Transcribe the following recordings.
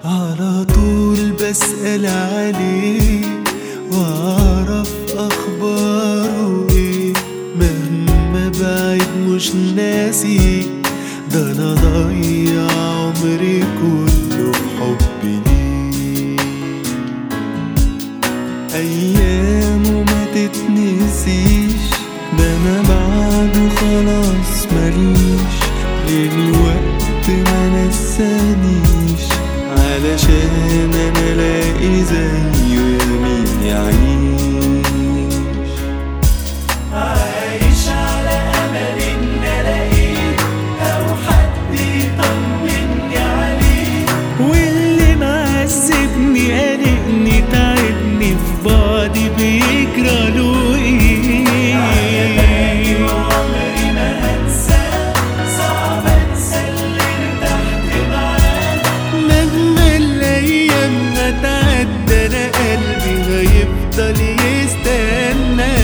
على طول بسأل عليه واعرف اخباره ايه مهما بعد مش ناسي ده انا ضيع عمري كله في حبي ليه ايامه ما تتنسيش ده انا بعده خلاص ماليش للوقت ما نسانيش علشان انا الاقي زيه يمين يعيش عايش على امل ان الاقيه او حد يطمني عليه واللي معذبني قلقني تعبني في بعدي بيجرى له ايه عمري ما هنساه صعب انسى اللي ارتحت معاه مهما الايام ما تعدى انا قلبي هيفضل يستنى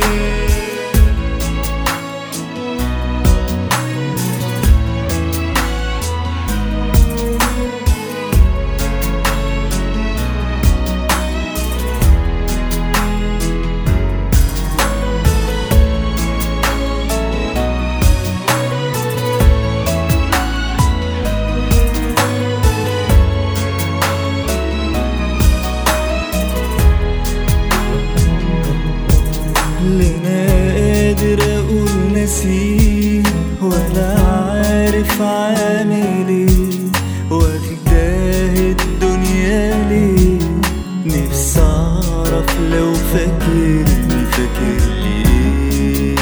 لا انا قادر اقول نسيه ولا عارف عامل ايه واخداه الدنيا ليه نفسي اعرف لو فاكرني فاكر ليه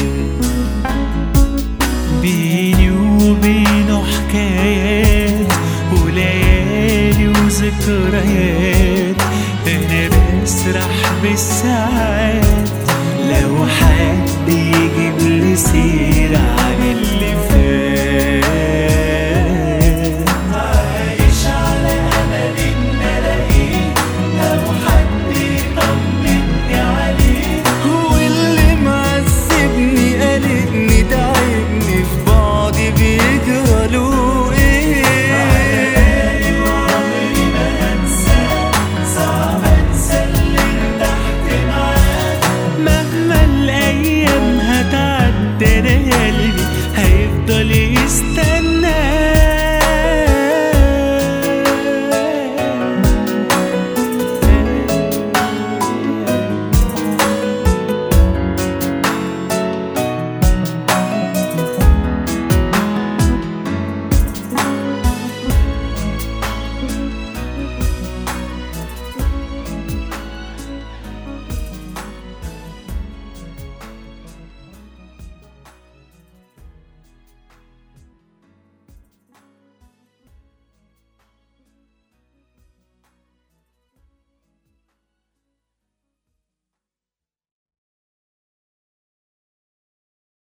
بيني وبينه حكايات وليالي وذكريات انا بسرح بالساعات لو حد يجيب لي سيرة عن اللي فات